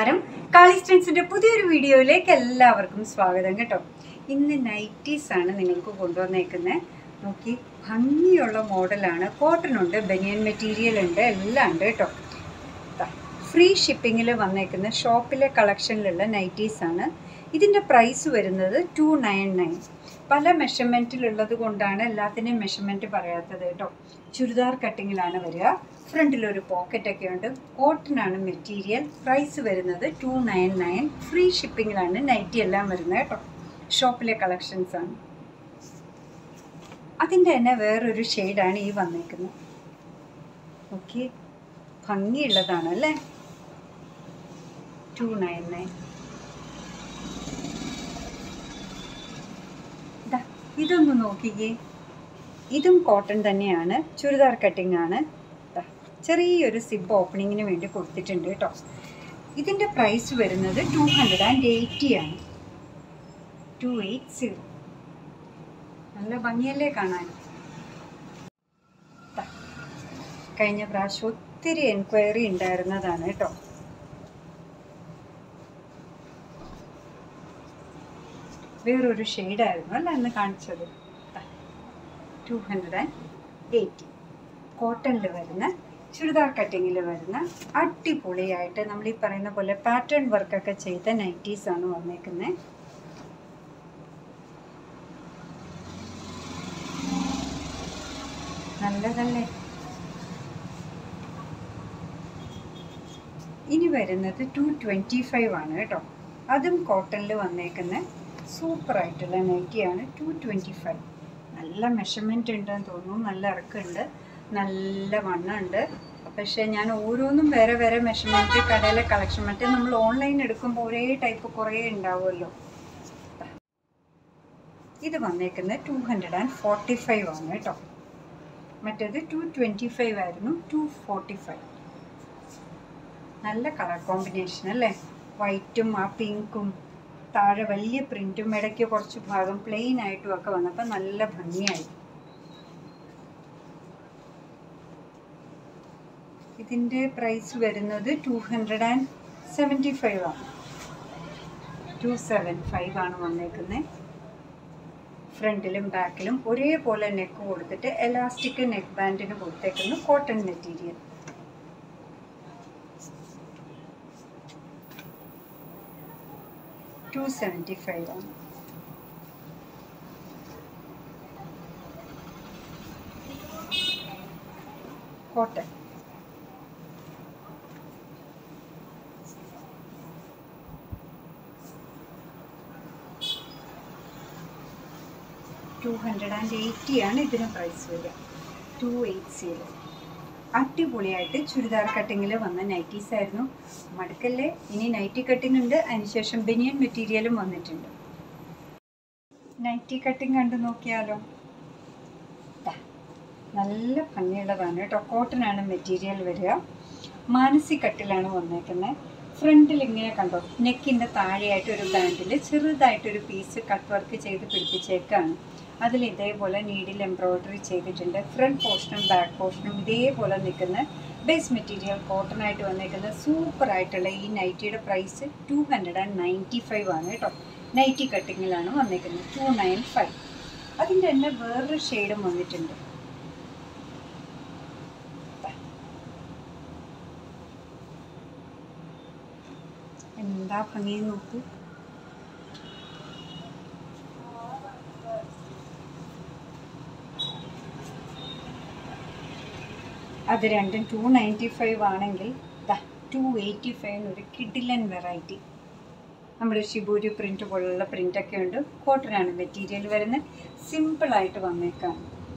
നമസ്കാരം കാളിസ്റ്റൻസിന്റെ പുതിയൊരു വീഡിയോയിലേക്ക് എല്ലാവർക്കും സ്വാഗതം കേട്ടോ ഇന്ന് നൈറ്റീസ് ആണ് നിങ്ങൾക്ക് കൊണ്ടുവന്നേക്കുന്നത് നോക്കി ഭംഗിയുള്ള മോഡലാണ് കോട്ടൺ ഉണ്ട് ബനിയൻ മെറ്റീരിയൽ ഉണ്ട് എല്ലാം ഉണ്ട് കേട്ടോ ഫ്രീ ഷിപ്പിങ്ങിൽ വന്നേക്കുന്ന ഷോപ്പിലെ കളക്ഷനിലുള്ള നൈറ്റീസ് ആണ് ഇതിൻ്റെ പ്രൈസ് വരുന്നത് ടു നയൻ നയൻ പല മെഷർമെൻറ്റിലുള്ളത് കൊണ്ടാണ് എല്ലാത്തിൻ്റെയും മെഷർമെൻറ്റ് പറയാത്തത് കേട്ടോ ചുരിദാർ കട്ടിങ്ങിലാണ് വരിക ഫ്രണ്ടിലൊരു പോക്കറ്റൊക്കെ ഉണ്ട് കോട്ടൺ ആണ് മെറ്റീരിയൽ പ്രൈസ് വരുന്നത് ടു നയൻ നയൻ ഫ്രീ ഷിപ്പിങ്ങിലാണ് നൈറ്റി എല്ലാം വരുന്നത് കേട്ടോ ഷോപ്പിലെ കളക്ഷൻസ് ആണ് അതിൻ്റെ തന്നെ വേറൊരു ഷെയ്ഡാണ് ഈ വന്നേക്കുന്നത് ഓക്കെ ഭംഗിയുള്ളതാണ് അല്ലേ ടു നയൻ നയൻ ഇതൊന്ന് നോക്കിക്കേ ഇതും കോട്ടൺ തന്നെയാണ് ചുരിദാർ കട്ടിംഗ് ആണ് ദാ, ചെറിയൊരു സിബ് ഓപ്പണിങ്ങിന് വേണ്ടി കൊടുത്തിട്ടുണ്ട് കേട്ടോ ഇതിൻ്റെ പ്രൈസ് വരുന്നത് ടു ഹൺഡ്രഡ് ആൻഡ് എയ്റ്റി ആണ് ടു എയ്റ്റ് സീറോ നല്ല ഭംഗിയല്ലേ കാണാൻ ദാ, കഴിഞ്ഞ പ്രാവശ്യം ഒത്തിരി എൻക്വയറി ഉണ്ടായിരുന്നതാണ് കേട്ടോ വേറൊരു ഷെയ്ഡായിരുന്നു അല്ല അന്ന് കാണിച്ചത് ടു ഹൺഡ്രഡ് ആൻഡ് എയ്റ്റി കോട്ടണിൽ വരുന്ന ചുരിദാർ കട്ടിങ്ങിൽ വരുന്ന അടിപൊളിയായിട്ട് നമ്മൾ ഈ പറയുന്ന പോലെ പാറ്റേൺ വർക്കൊക്കെ ചെയ്ത നൈറ്റീസ് ആണ് വന്നേക്കുന്നത് നല്ലതല്ലേ ഇനി വരുന്നത് ടു ട്വൻറ്റി ഫൈവ് ആണ് കേട്ടോ അതും കോട്ടണിൽ വന്നേക്കുന്ന സൂപ്പർ ആയിട്ടുള്ള നൈറ്റിയാണ് ടു ട്വൻറ്റി ഫൈവ് നല്ല മെഷർമെൻ്റ് ഉണ്ടെന്ന് തോന്നുന്നു നല്ല ഇറക്കമുണ്ട് നല്ല വണ്ണമുണ്ട് പക്ഷേ ഞാൻ ഓരോന്നും വേറെ വേറെ മെഷർമെൻറ്റ് കടയിലെ കളക്ഷൻ മറ്റേ നമ്മൾ ഓൺലൈൻ എടുക്കുമ്പോൾ ഒരേ ടൈപ്പ് കുറേ ഉണ്ടാവുമല്ലോ ഇത് വന്നേക്കുന്നത് two hundred and forty five ആണ് കേട്ടോ മറ്റേത് ടു ട്വൻറ്റി ഫൈവ് ആയിരുന്നു ടു ഫോർട്ടി ഫൈവ് നല്ല കളർ കോമ്പിനേഷൻ അല്ലേ വൈറ്റും ആ പിങ്കും താഴെ വലിയ പ്രിൻറ്റും ഇടയ്ക്ക് കുറച്ച് ഭാഗം പ്ലെയിൻ ആയിട്ടും ഒക്കെ വന്നപ്പോൾ നല്ല ഭംഗിയായി ഇതിൻ്റെ പ്രൈസ് വരുന്നത് two hundred and seventy five ആണ് ടു സെവൻ ഫൈവ് ആണ് വന്നേക്കുന്നത് ഫ്രണ്ടിലും ബാക്കിലും ഒരേപോലെ നെക്ക് കൊടുത്തിട്ട് എലാസ്റ്റിക് നെക്ക് ബാൻഡിന് കൊടുത്തേക്കുന്നു cotton material two seventy five ആണ് cotton two hundred and eighty ആണ് ഇതിന് പ്രൈസ് വരിക ടു എയ്റ്റ് സീറോ അടിപൊളിയായിട്ട് ചുരിദാർ കട്ടിങ്ങിൽ വന്ന നൈറ്റീസ് ആയിരുന്നു മടുക്കല്ലേ ഇനി നൈറ്റി കട്ടിംഗ് ഉണ്ട് അതിനുശേഷം ബനിയൻ മെറ്റീരിയലും വന്നിട്ടുണ്ട് നൈറ്റി കട്ടിങ് കണ്ടു നോക്കിയാലോ ദാ, നല്ല ഭംഗിയുള്ളതാണ് കേട്ടോ കോട്ടൺ ആണ് മെറ്റീരിയൽ വരിക മാനസി കട്ടിലാണ് വന്നേക്കുന്നത് ഫ്രണ്ടിൽ ഇങ്ങനെ കണ്ടോ നെക്കിൻ്റെ താഴെയായിട്ട് ഒരു ബാൻഡിൽ ചെറുതായിട്ടൊരു പീസ് കട്ട് വർക്ക് ചെയ്ത് പിടിപ്പിച്ചേക്കാണ് അതിൽ ഇതേപോലെ നീഡിൽ എംബ്രോയ്ഡറി ചെയ്തിട്ടുണ്ട് ഫ്രണ്ട് പോർഷനും ബാക്ക് പോർഷനും ഇതേപോലെ നിൽക്കുന്ന ബേസ് മെറ്റീരിയൽ കോട്ടൺ ആയിട്ട് വന്നേക്കുന്ന സൂപ്പർ ആയിട്ടുള്ള ഈ നൈറ്റിയുടെ price two hundred and ninety five ആണ് കേട്ടോ നൈറ്റി കട്ടിങ്ങിലാണ് വന്നേക്കുന്നത് ടു നയൻ ഫൈവ് അതിൻ്റെ തന്നെ വേറൊരു ഷെയ്ഡും വന്നിട്ടുണ്ട് എന്താ ഭംഗി നോക്കൂ അത് രണ്ടും ടു നയൻറ്റി ഫൈവ് ആണെങ്കിൽ ടു എയ്റ്റി ഫൈവിന് ഒരു കിഡിലൻ വെറൈറ്റി നമ്മുടെ ഷിബൂരി പ്രിൻ്റ് പോലുള്ള പ്രിൻ്റൊക്കെ ഉണ്ട് കോട്ടനാണ് മെറ്റീരിയൽ വരുന്നത് സിമ്പിളായിട്ട് വന്നേക്കാം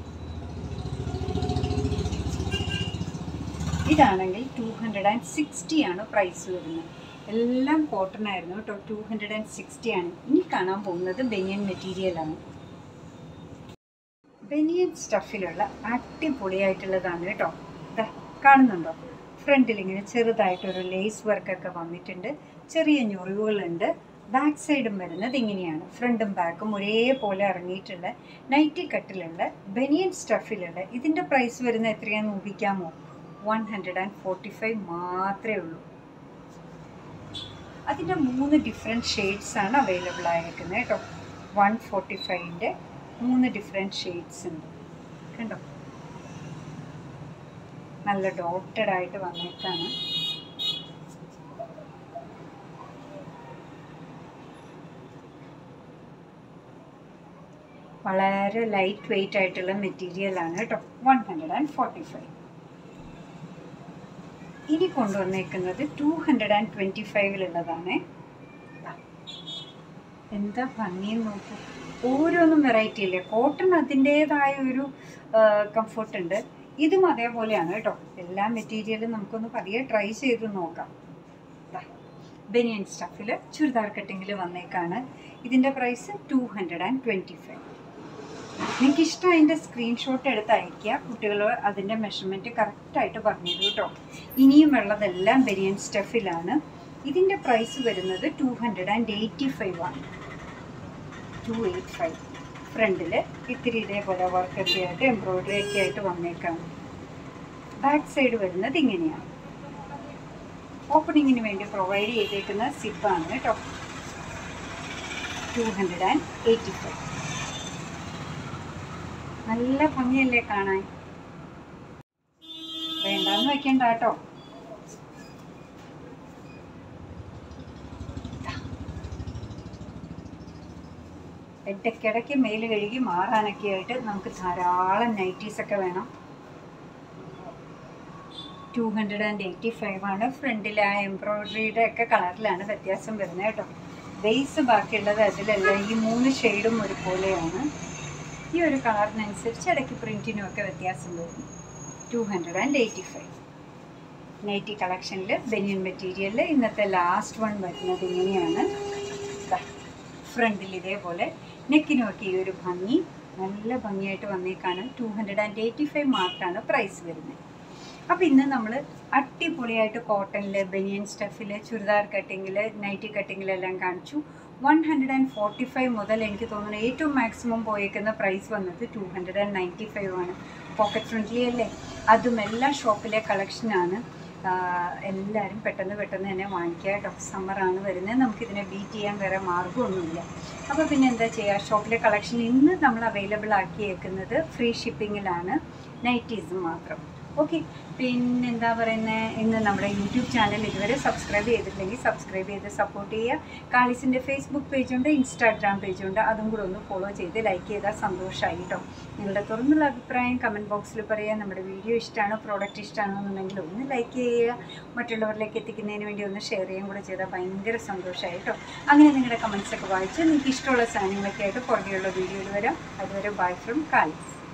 ഇതാണെങ്കിൽ ടു ഹൺഡ്രഡ് ആൻഡ് സിക്സ്റ്റി ആണ് പ്രൈസ് വരുന്നത് എല്ലാം കോട്ടൺ ആയിരുന്നു കേട്ടോ ടു ഹൺഡ്രഡ് ആൻഡ് സിക്സ്റ്റി ആണ് ഇനി കാണാൻ പോകുന്നത് ബനിയൻ മെറ്റീരിയലാണ് ബനിയൻ സ്റ്റഫിലുള്ള അടിപൊളിയായിട്ടുള്ളതാണ് കേട്ടോ ദാ, കാണുന്നുണ്ടോ ഫ്രണ്ടിൽ ഇങ്ങനെ ചെറുതായിട്ടൊരു ലേസ് വർക്കൊക്കെ വന്നിട്ടുണ്ട് ചെറിയ ഞൊറിവുകളുണ്ട് ബാക്ക് സൈഡും വരുന്നത് ഇങ്ങനെയാണ് ഫ്രണ്ടും ബാക്കും ഒരേപോലെ ഇറങ്ങിയിട്ടുള്ള നൈറ്റി കട്ടിലുള്ള ബനിയൻ സ്റ്റഫിലുള്ള ഇതിൻ്റെ പ്രൈസ് വരുന്നത് എത്രയാണെന്ന് ഊഹിക്കാമോ one hundred and forty five മാത്രമേ ഉള്ളൂ അതിൻ്റെ മൂന്ന് ഡിഫറെൻറ്റ് ഷെയ്ഡ്സ് ആണ് അവൈലബിൾ ആയിരിക്കുന്നത് കേട്ടോ വൺ ഫോർട്ടി ഫൈവിൻ്റെ മൂന്ന് ഡിഫറെൻറ്റ് ഷെയ്ഡ്സ് ഉണ്ട് കണ്ടോ നല്ല ഡോട്ടഡ് ആയിട്ട് വന്നേക്കാണ് വളരെ ലൈറ്റ് വെയിറ്റ് ആയിട്ടുള്ള മെറ്റീരിയൽ ആണ് കേട്ടോ one hundred and forty five ഇനി കൊണ്ടുവന്നേക്കുന്നത് ടു ഹൺഡ്രഡ് ആൻഡ് ട്വൻറ്റി ഫൈവിലുള്ളതാണ് എന്താ ഭംഗിയെന്ന് നോക്കൂ ഓരോന്നും വെറൈറ്റി ഇല്ലേ കോട്ടൺ അതിൻ്റേതായ ഒരു കംഫർട്ട് ഉണ്ട് ഇതും അതേപോലെയാണ് കേട്ടോ എല്ലാ മെറ്റീരിയലും നമുക്കൊന്ന് പതിയെ ട്രൈ ചെയ്ത് നോക്കാം ബനിയൻ സ്റ്റഫിൽ ചുരിദാർ കട്ടിങ്ങിൽ വന്നേക്കാണ് ഇതിൻ്റെ price two hundred and twenty five നിങ്ങൾക്ക് ഇഷ്ടം അതിൻ്റെ സ്ക്രീൻഷോട്ട് എടുത്ത് അയയ്ക്കുക കുട്ടികൾ അതിൻ്റെ മെഷർമെൻറ്റ് കറക്റ്റായിട്ട് പറഞ്ഞു തരും കേട്ടോ ഇനിയും ഉള്ളതെല്ലാം ബനിയൻ സ്റ്റഫിലാണ് ഇതിൻ്റെ പ്രൈസ് വരുന്നത് two hundred and eighty five ആണ് ടു എയ്റ്റ് ഫൈവ് ഫ്രണ്ടിൽ ഇത്തിരി ഇതേപോലെ വർക്കൊക്കെ ആയിട്ട് എംബ്രോയ്ഡറി ഒക്കെ ആയിട്ട് വന്നേക്കാണ് ബാക്ക് സൈഡ് വരുന്നത് ഇങ്ങനെയാണ് ഓപ്പണിങ്ങിന് വേണ്ടി പ്രൊവൈഡ് ചെയ്തേക്കുന്ന സിപ്പാണ് കേട്ടോ two hundred and eighty five നല്ല ഭംഗിയല്ലേ കാണാൻ വേണ്ടാന്ന് വെക്കണ്ട കേട്ടോ ഇടയ്ക്കിടയ്ക്ക് മെയിൽ കഴുകി മാറാനൊക്കെ ആയിട്ട് നമുക്ക് ധാരാളം നൈറ്റീസ് ഒക്കെ വേണം two hundred and eighty five ആണ് ഫ്രണ്ടിൽ ആ എംബ്രോയ്ഡറിയുടെ ഒക്കെ കളറിലാണ് വ്യത്യാസം വരുന്നത് കേട്ടോ ബേസ് ബാക്കിയുള്ളത് അതിലല്ല ഈ മൂന്ന് ഷെയ്ഡും ഒരുപോലെയാണ് ഈ ഒരു കളറിനനുസരിച്ച് ഇടയ്ക്ക് പ്രിൻറ്റിനും ഒക്കെ വ്യത്യാസം വരുന്നു two hundred and eighty five nightie കളക്ഷനിൽ ബനിയൻ മെറ്റീരിയലിൽ ഇന്നത്തെ ലാസ്റ്റ് വൺ വരുന്നത് ഇങ്ങനെയാണ് ഫ്രണ്ടിൽ ഇതേപോലെ നെക്കിനൊക്കെ ഈ ഒരു ഭംഗി നല്ല ഭംഗിയായിട്ട് വന്നേക്കാണ് two hundred and eighty five മാത്രമാണ് പ്രൈസ് വരുന്നത് അപ്പോൾ ഇന്ന് നമ്മൾ അടിപൊളിയായിട്ട് കോട്ടണിൽ ബനിയൻ സ്റ്റഫിൽ ചുരിദാർ കട്ടിങ്ങിൽ നൈറ്റി കട്ടിങ്ങിലെല്ലാം കാണിച്ചു one hundred and forty five മുതൽ എനിക്ക് തോന്നുന്നു ഏറ്റവും മാക്സിമം പോയേക്കുന്ന പ്രൈസ് വന്നത് two hundred and ninety five ആണ് പോക്കറ്റ് ഫ്രണ്ട്ലി അല്ലേ അതും എല്ലാ ഷോപ്പിലെ കളക്ഷനാണ് എല്ലാവരും പെട്ടെന്ന് പെട്ടെന്ന് തന്നെ വാങ്ങിക്കുക കേട്ടോ സമ്മറാണ് വരുന്നത് നമുക്കിതിനെ ബീറ്റ് ചെയ്യാൻ വേറെ മാർഗ്ഗമൊന്നുമില്ല അപ്പോൾ പിന്നെ എന്താ ചെയ്യുക ഷോപ്പിലെ കളക്ഷൻ ഇന്ന് നമ്മൾ അവൈലബിൾ ആക്കിയേക്കുന്നത് ഫ്രീ ഷിപ്പിങ്ങിലാണ് നൈറ്റീസ് മാത്രം ഓക്കെ പിന്നെന്താ പറയുന്നത് ഇന്ന് നമ്മുടെ യൂട്യൂബ് ചാനൽ ഇതുവരെ സബ്സ്ക്രൈബ് ചെയ്തിട്ടില്ലെങ്കിൽ സബ്സ്ക്രൈബ് ചെയ്ത് സപ്പോർട്ട് ചെയ്യുക കാളിസിൻ്റെ ഫേസ്ബുക്ക് പേജുണ്ട് ഇൻസ്റ്റാഗ്രാം പേജുണ്ട് അതും കൂടെ ഒന്ന് ഫോളോ ചെയ്ത് ലൈക്ക് ചെയ്താൽ സന്തോഷമായി കേട്ടോ നിങ്ങളുടെ തുറന്നുള്ള അഭിപ്രായം കമൻറ്റ് ബോക്സിൽ പറയുക നമ്മുടെ വീഡിയോ ഇഷ്ടമാണോ പ്രോഡക്റ്റ് ഇഷ്ടമാണോ എന്നുണ്ടെങ്കിൽ ഒന്ന് ലൈക്ക് ചെയ്യുക മറ്റുള്ളവരിലേക്ക് എത്തിക്കുന്നതിന് വേണ്ടി ഒന്ന് ഷെയർ ചെയ്യുകയും കൂടെ ചെയ്താൽ ഭയങ്കര സന്തോഷമായി കേട്ടോ അങ്ങനെ നിങ്ങളുടെ കമൻസ് ഒക്കെ വായിച്ച് നിങ്ങൾക്ക് ഇഷ്ടമുള്ള സാധനങ്ങളൊക്കെ ആയിട്ട് പുറകെയുള്ള വീഡിയോയിൽ വരാം അതുവരെ ബൈ ഫ്രം കാലിസ്